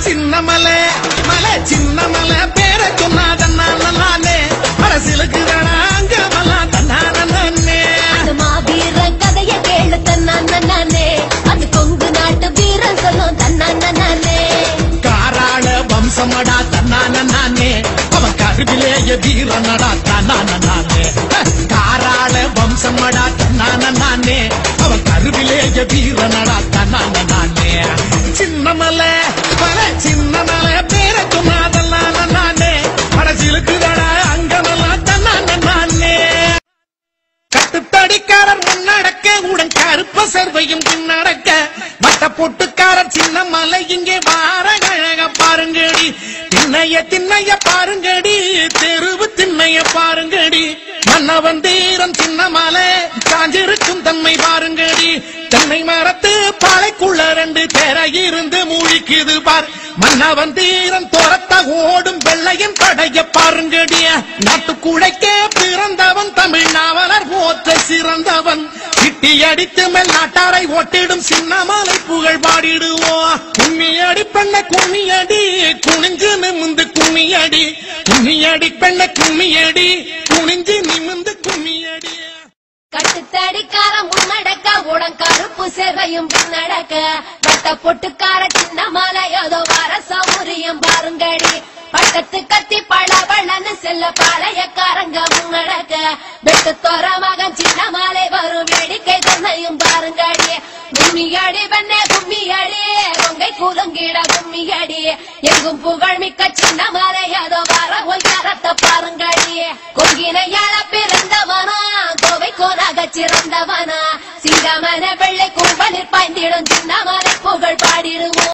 சின்னமலை மலை சின்னமலை பேர சொன்னாதன்னா நானே அரசியலுக்கு அங்க மலா தன்னானே அந்த மாவீரன் கதைய கேளு தன்னான நானே அது கொங்கு நாட்டு வீரன் சொல்லும் தன்னான நானே காராள வம்சமடா தன்னான நானே அவன் கருவிலேய வீரனடா தன்னான நானே காராள வம்சமடா தன்னான நானே அவன் கருவிலேய வீரனடா தன்னான நானே சின்னமலை பல சின்னமலை பேர சொன்னாதெல்லாம் நானே அரசியலுக்கு அங்கமெல்லாம் தன்னான நானே கட்டுத்தடிக்காரர் முன்னடக்க உடன் கருப்ப சர்வையும் பின்னடக்க வட்ட பொட்டுக்காரர் சின்ன மலை இங்கே வார அழக பாருங்கடி திண்ணைய திண்ணைய பாருங்கடி தெருவு திண்ணைய பாருங்கடி மன்னவன் தீரன் சின்ன மலை காஞ்சிருக்கும் தன்மை பாருங்கடி தென்னை மரத்து பாலைக்குள்ள ரெண்டு தேரை இருந்து மூழ்கிது பார் மன்னவன் தீரன் துரத்த ஓடும் வெள்ளையன் படைய பாருங்கடிய நாட்டுக்குழைக்கே பிறந்தவன் தமிழ் நாவலர் போற்ற சிறந்தவன் கிட்டி அடித்து மேல் நாட்டாரை ஓட்டிடும் சின்னமலை புகழ் பாடிடுவோம் கும்மியடி பெண்ண கும்மியடி குனிஞ்சு நிமிந்து கும்மியடி கும்மியடி பெண்ண கும்மியடி குனிஞ்சு நிமிந்து கும்மியடி கட்டுத்தடிக்கார முன்னடக்க உடன் கருப்பு சேவையும் பின்னடக்க வட்ட பொட்டுக்கார சின்ன மாலை ஏதோ வர சௌரியம் பாருங்கடி பட்டத்து கத்தி பளபளன்னு செல்ல பாளையக்காரங்க முன்னடக்க வெட்டு தோற மகன் சின்ன மாலை வரும் வேடிக்கை தன்னையும் பாருங்கடி கும்மியடி பெண்ணே கும்மியடி கொங்கை குலுங்கிட கும்மியடி எங்கும் புகழ் மிக்க சின்ன மாலை ஏதோ வர ஒய்யாரத்தை பாருங்கடி கொங்கினையாள பிறந்தவனா கோவை கோனாக சிறந்தவனா சிங்கமன வெள்ளை கும்பலில் பாய்ந்திடும் சின்னமலை புகழ் பாடிடுவோம்